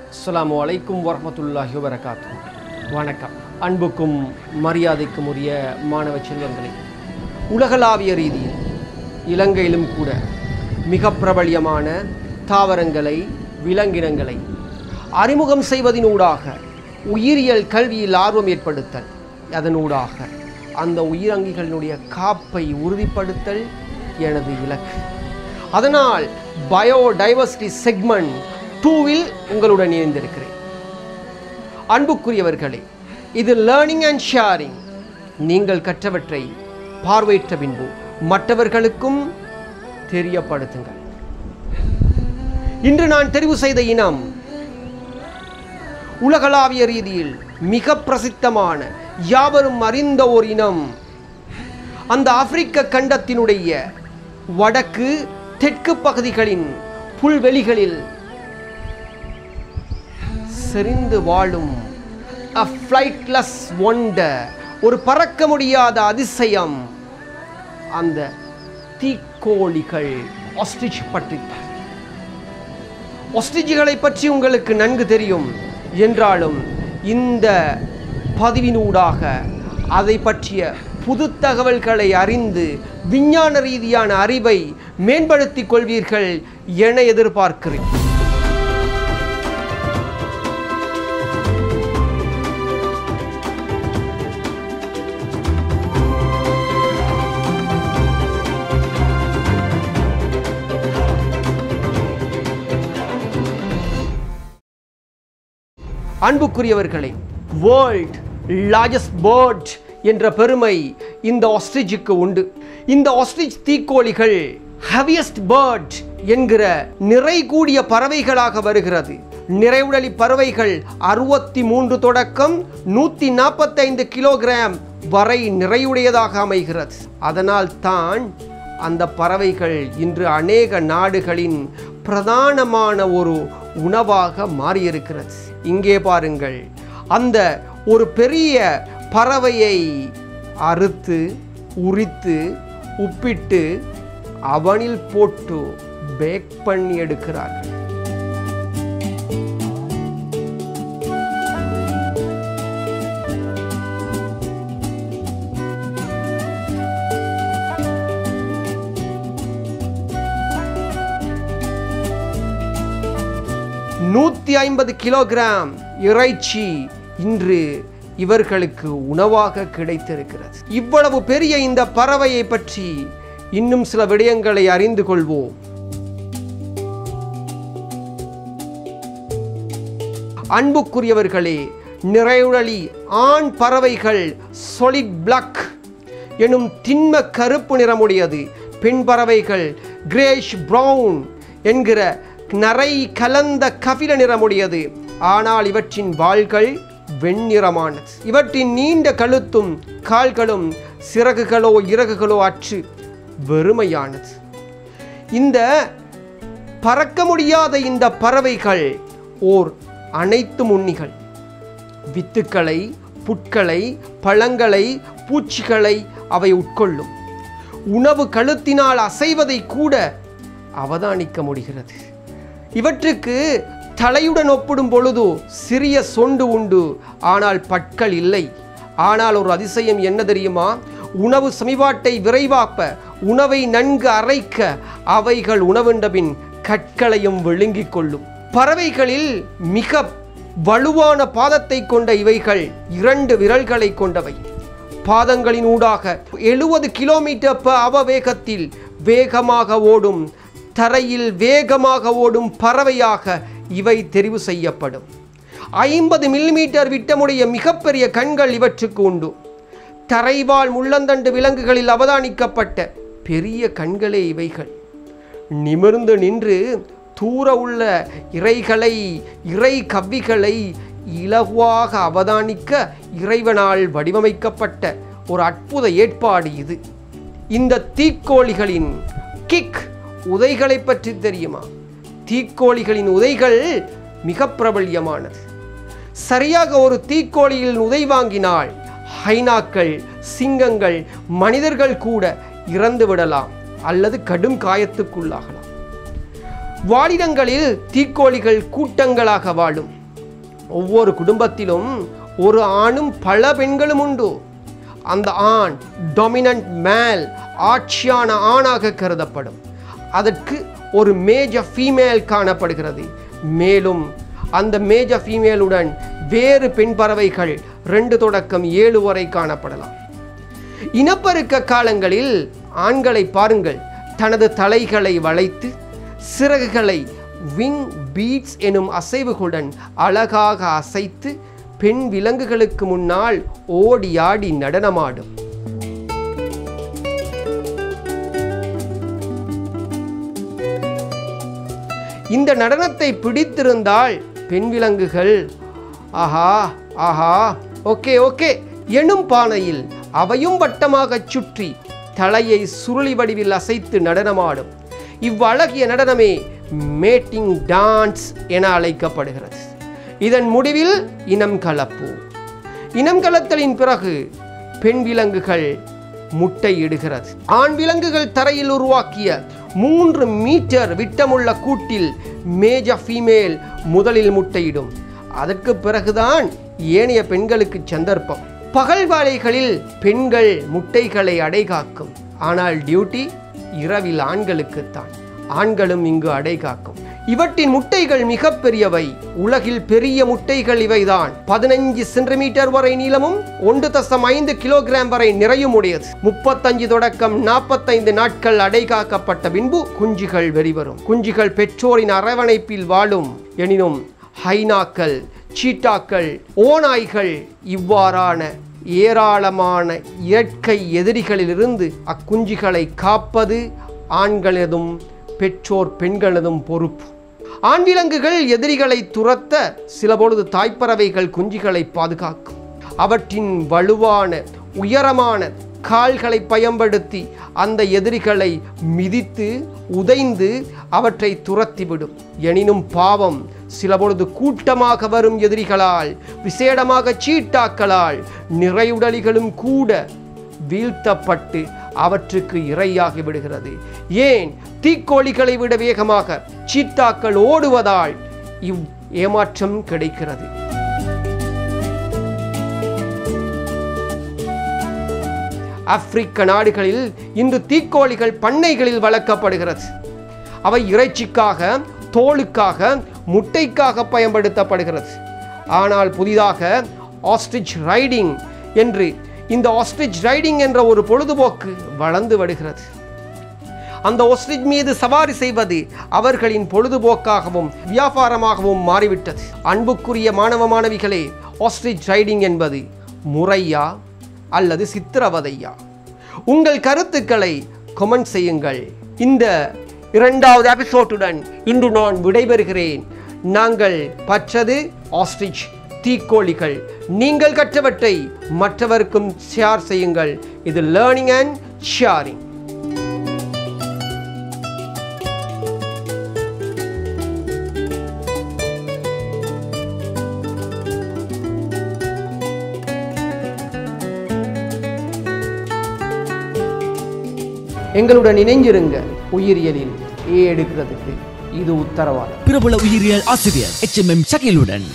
அஸ்ஸலாமு அலைக்கும் வரஹ்மத்துல்லாஹி வபரகாத்து வணக்கம் அன்புக்கும் மரியாதைக்கும் உரிய மாணவ செல்வங்களே உலகளாவிய ரீதியில் இலங்கையிலும் கூட மிக பிரபல்யமான தாவரங்களை விலங்கினங்களை அறிமுகம் செய்வதினூடாக உயிரியல் கல்வியில் ஆர்வம் ஏற்படுத்தல் அதனூடாக அந்த உயிரங்கிகளினுடைய காப்பை உறுதிப்படுத்தல் எனது இலக்கு அதனால் பயோடைவர்சிட்டி செக்மெண்ட் டூவில் உங்களுடன் இணைந்திருக்கிறேன் அன்புக்குரியவர்களே இது லேர்னிங் அண்ட் ஷேரிங் நீங்கள் கற்றவற்றை பார்வையிட்ட பின்பு மற்றவர்களுக்கும் தெரியப்படுத்துங்கள் இன்று நான் தெரிவு செய்த இனம் உலகளாவிய ரீதியில் மிக பிரசித்தமான யாவரும் அறிந்த ஓர் இனம் அந்த ஆப்பிரிக்க கண்டத்தினுடைய வடக்கு தெற்கு பகுதிகளின் புல்வெளிகளில் செறிந்து வாழும் a flightless wonder ஒரு பறக்க முடியாத அதிசயம் அந்த தீக்கோழிகள் ஆஸ்ட்ரிச் பற்றி ஒஸ்டிஜிகளை பற்றி உங்களுக்கு நன்கு தெரியும் என்றாலும் இந்த பதிவினூடாக அதை பற்றிய புது தகவல்களை அறிந்து விஞ்ஞான ரீதியான அறிவை மேம்படுத்திக் கொள்வீர்கள் என எதிர்பார்க்கிறேன் அன்புக்குரியவர்களே வேர்ல்ட் லார்ஜஸ்ட் பேர்ட் என்ற பெருமை இந்த ஆஸ்ட்ரிச்சுக்கு உண்டு இந்த ஆஸ்ட்ரிச் தீக்கோழிகள் ஹெவியஸ்ட் பேர்ட் என்கிற நிறை கூடிய பறவைகளாக வருகிறது நிறைவுடலி பறவைகள் அறுபத்தி மூன்று தொடக்கம் நூற்றி நாற்பத்தைந்து கிலோகிராம் வரை நிறையுடையதாக அமைகிறது அதனால் தான் அந்த பறவைகள் இன்று அநேக நாடுகளின் பிரதானமான ஒரு உணவாக மாறியிருக்கிறது இங்கே பாருங்கள் அந்த ஒரு பெரிய பறவையை அறுத்து உரித்து உப்பிட்டு அவனில் போட்டு பேக் பண்ணி எடுக்கிறார்கள் நூற்றி ஐம்பது கிலோகிராம் இறைச்சி இன்று இவர்களுக்கு உணவாக கிடைத்திருக்கிறது இவ்வளவு பெரிய இந்த பறவையை பற்றி இன்னும் சில விடயங்களை அறிந்து கொள்வோம் அன்புக்குரியவர்களே நிறையுடலி ஆண் பறவைகள் சொலிட் பிளாக் எனும் திண்ம கருப்பு நிறமுடையது பெண் பறவைகள் கிரேஷ் பிரவுன் என்கிற நரை கலந்த கபில நிறமுடையது ஆனால் இவற்றின் வாள்கள் வெண்ணிறமானது இவற்றின் நீண்ட கழுத்தும் கால்களும் சிறகுகளோ இறகுகளோ அற்று வெறுமையானது இந்த பறக்க முடியாத இந்த பறவைகள் ஓர் அனைத்து உண்ணிகள் வித்துக்களை புட்களை பழங்களை பூச்சிகளை அவை உட்கொள்ளும் உணவு கழுத்தினால் அசைவதை கூட அவதானிக்க முடிகிறது இவற்றுக்கு தலையுடன் ஒப்பிடும் பொழுது சிறிய சொண்டு உண்டு ஆனால் பற்கள் இல்லை ஆனால் ஒரு அதிசயம் என்ன தெரியுமா உணவு சமிபாட்டை விரைவாப்ப உணவை நன்கு அரைக்க அவைகள் உணவுண்டபின் கற்களையும் விழுங்கிக் கொள்ளும் பறவைகளில் மிக வலுவான பாதத்தை கொண்ட இவைகள் இரண்டு விரல்களை கொண்டவை பாதங்களின் ஊடாக எழுபது கிலோமீட்டர் ப அவ வேகத்தில் வேகமாக ஓடும் தரையில் வேகமாக ஓடும் பறவையாக இவை தெரிவு செய்யப்படும் ஐம்பது மில்லிமீட்டர் விட்டமுடைய மிகப்பெரிய கண்கள் இவற்றுக்கு உண்டு தரைவாழ் முள்ளந்தண்டு விலங்குகளில் அவதானிக்கப்பட்ட பெரிய கண்களே இவைகள் நிமிர்ந்து நின்று தூர உள்ள இறைகளை இறை கவ்விகளை இலகுவாக அவதானிக்க இறைவனால் வடிவமைக்கப்பட்ட ஒரு அற்புத ஏற்பாடு இது இந்த தீக்கோழிகளின் கிக் உதைகளை பற்றி தெரியுமா தீக்கோழிகளின் உதைகள் மிக பிரபல்யமானது சரியாக ஒரு தீக்கோழியில் உதை வாங்கினால் ஹைனாக்கள் சிங்கங்கள் மனிதர்கள் கூட இறந்து விடலாம் அல்லது கடும் காயத்துக்குள்ளாகலாம் வாழிடங்களில் தீக்கோழிகள் கூட்டங்களாக வாழும் ஒவ்வொரு குடும்பத்திலும் ஒரு ஆணும் பல பெண்களும் உண்டு அந்த ஆண் டொமினன்ட் மேல் ஆட்சியான ஆணாக கருதப்படும் அதற்கு ஒரு மேஜர் ஃபீமேல் காணப்படுகிறது மேலும் அந்த மேஜர் ஃபீமேலுடன் வேறு பெண் பறவைகள் ரெண்டு தொடக்கம் ஏழு வரை காணப்படலாம் இனப்பெருக்க காலங்களில் ஆண்களை பாருங்கள் தனது தலைகளை வளைத்து சிறகுகளை விங் பீட்ஸ் எனும் அசைவுகளுடன் அழகாக அசைத்து பெண் விலங்குகளுக்கு முன்னால் ஓடி ஆடி நடனமாடும் இந்த நடனத்தை பிடித்திருந்தால் பெண் விலங்குகள் ஆஹா ஆஹா ஓகே ஓகே எனும் பானையில் அவையும் வட்டமாகச் சுற்றி தலையை சுருளி வடிவில் அசைத்து நடனமாடும் இவ்வழகிய நடனமே மேட்டிங் டான்ஸ் என அழைக்கப்படுகிறது இதன் முடிவில் இனம் கலப்பு இனம் கலத்தலின் பிறகு பெண் விலங்குகள் முட்டையிடுகிறது ஆண் விலங்குகள் தரையில் உருவாக்கிய மூன்று மீட்டர் விட்டமுள்ள கூட்டில் மேஜர் ஃபீமேல் முதலில் முட்டையிடும் அதற்கு பிறகுதான் ஏனைய பெண்களுக்கு சந்தர்ப்பம் பகல் வேளைகளில் பெண்கள் முட்டைகளை அடைகாக்கும் ஆனால் டியூட்டி இரவில் ஆண்களுக்குத்தான் ஆண்களும் இங்கு அடைகாக்கும் இவற்றின் முட்டைகள் மிக பெரியவை உலகில் பெரிய முட்டைகள் இவைதான் பதினஞ்சு சென்டிமீட்டர் வரை நீளமும் ஒன்று தசம் ஐந்து கிலோகிராம் வரை நிறையும் உடையது முப்பத்தஞ்சு தொடக்கம் நாற்பத்தைந்து நாட்கள் அடைகாக்கப்பட்ட பின்பு குஞ்சுகள் வெளிவரும் குஞ்சுகள் பெற்றோரின் அரவணைப்பில் வாழும் எனினும் ஹைனாக்கள் சீட்டாக்கள் ஓநாய்கள் இவ்வாறான ஏராளமான இயற்கை எதிரிகளிலிருந்து அக்குஞ்சுகளை காப்பது ஆண்களதும் பெற்றோர் பெண்களதும் பொறுப்பு ஆண் விலங்குகள் எதிரிகளை துரத்த சில பொழுது தாய்ப்பறவைகள் குஞ்சுகளை பாதுகாக்கும் அவற்றின் வலுவான உயரமான கால்களை பயன்படுத்தி அந்த எதிரிகளை மிதித்து உதைந்து அவற்றை துரத்திவிடும் எனினும் பாவம் சில பொழுது கூட்டமாக வரும் எதிரிகளால் விசேடமாக சீட்டாக்களால் நிறையுடலிகளும் கூட வீழ்த்தப்பட்டு அவற்றுக்கு இரையாகி விடுகிறது ஏன் தீக்கோழிகளை விட வேகமாக சீட்டாக்கள் ஓடுவதால் இவ் ஏமாற்றம் கிடைக்கிறது ஆப்பிரிக்க நாடுகளில் இன்று தீக்கோழிகள் பண்ணைகளில் வளர்க்கப்படுகிறது அவை இறைச்சிக்காக தோலுக்காக முட்டைக்காக பயன்படுத்தப்படுகிறது ஆனால் புதிதாக ஆஸ்ட்ரிச் ரைடிங் என்று இந்த ஆஸ்ட்ரிச் ரைடிங் என்ற ஒரு பொழுதுபோக்கு வளர்ந்து வருகிறது அந்த ஒஸ்ட்ரிச் மீது சவாரி செய்வது அவர்களின் பொழுதுபோக்காகவும் வியாபாரமாகவும் மாறிவிட்டது அன்புக்குரிய மாணவ மாணவிகளே ஆஸ்ட்ரிச் ரைடிங் என்பது முறையா அல்லது சித்திரவதையா உங்கள் கருத்துக்களை கமெண்ட் செய்யுங்கள் இந்த இரண்டாவது எபிசோட்டுடன் இன்று நான் விடைபெறுகிறேன் நாங்கள் பற்றது ஆஸ்ட்ரிச் தீக்கோழிகள் நீங்கள் கற்றவற்றை மற்றவருக்கும் ஷேர் செய்யுங்கள் இது லேர்னிங் அண்ட் ஷேரிங் எங்களுடன் இணைஞ்சிருங்க உயிரியலில் ஏ எடுக்கிறதுக்கு இது உத்தரவாதம் பிரபல உயிரியல் ஆசிரியர் எச் எம் எம் ஷகிலுடன்